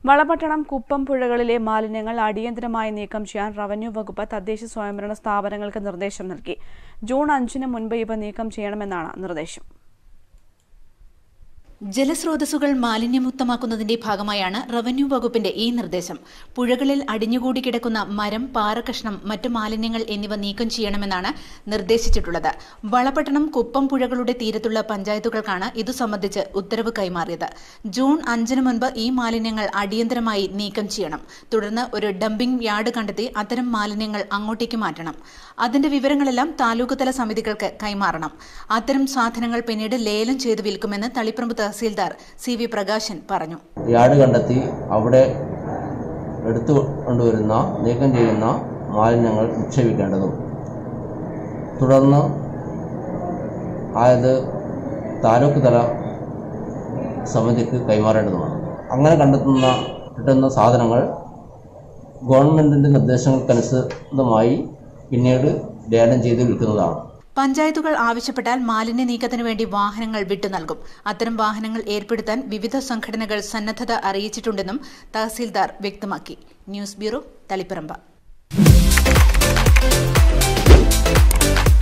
വളപട്ടണം കുപ്പം പുഴകളിലെ മാലിന്യങ്ങൾ അടിയന്തരമായി നീക്കം ചെയ്യാൻ റവന്യൂ വകുപ്പ് തദ്ദേശ സ്വയംഭരണ സ്ഥാപനങ്ങൾക്ക് നിർദ്ദേശം നൽകി ജൂൺ അഞ്ചിന് മുൻപ് ഇവ നീക്കം ചെയ്യണമെന്നാണ് നിർദ്ദേശം ജലസ്രോതസ്സുകൾ മാലിന്യമുക്തമാക്കുന്നതിന്റെ ഭാഗമായാണ് റവന്യൂ വകുപ്പിന്റെ ഈ നിർദ്ദേശം പുഴകളിൽ അടിഞ്ഞുകൂടി കിടക്കുന്ന മരം പാറകഷ്ണം മറ്റു മാലിന്യങ്ങൾ എന്നിവ നീക്കം ചെയ്യണമെന്നാണ് നിർദ്ദേശിച്ചിട്ടുള്ളത് വളപട്ടണം കുപ്പം പുഴകളുടെ തീരത്തുള്ള പഞ്ചായത്തുകൾക്കാണ് ഇതു സംബന്ധിച്ച് ഉത്തരവ് കൈമാറിയത് ജൂൺ അഞ്ചിന് മുൻപ് ഈ മാലിന്യങ്ങൾ അടിയന്തരമായി നീക്കം ചെയ്യണം തുടർന്ന് ഒരു ഡംപിംഗ് യാർഡ് കണ്ടെത്തി അത്തരം മാലിന്യങ്ങൾ അങ്ങോട്ടേക്ക് മാറ്റണം അതിന്റെ വിവരങ്ങളെല്ലാം താലൂക്ക് തല സമിതികൾക്ക് കൈമാറണം അത്തരം സാധനങ്ങൾ പിന്നീട് ലേലം ചെയ്ത് വിൽക്കുമെന്ന് തളിപ്പറമ്പ് തഹസീൽദാർ സി വി പ്രകാശൻ പറഞ്ഞു യാർഡ് കണ്ടെത്തി അവിടെ എടുത്തു കൊണ്ടുവരുന്ന നീക്കം ചെയ്യുന്ന മാലിന്യങ്ങൾ നിക്ഷേപിക്കേണ്ടതും തുടർന്ന് ആയത് താലൂക്ക് തല സമിതിക്ക് കൈമാറേണ്ടതുമാണ് അങ്ങനെ കണ്ടെത്തുന്ന കിട്ടുന്ന സാധനങ്ങൾ ഗവൺമെൻറ്റിൻ്റെ നിർദ്ദേശങ്ങൾക്കനുസൃതമായി പിന്നീട് ലേലം ചെയ്ത് വിൽക്കുന്നതാണ് പഞ്ചായത്തുകൾ ആവശ്യപ്പെട്ടാൽ മാലിന്യ നീക്കത്തിനു വേണ്ടി വാഹനങ്ങൾ വിട്ടു നൽകും അത്തരം വാഹനങ്ങൾ ഏർപ്പെടുത്താൻ വിവിധ സംഘടനകൾ സന്നദ്ധത അറിയിച്ചിട്ടുണ്ടെന്നും തഹസീൽദാർ വ്യക്തമാക്കി ന്യൂസ് ബ്യൂറോ തളിപ്പറമ്പ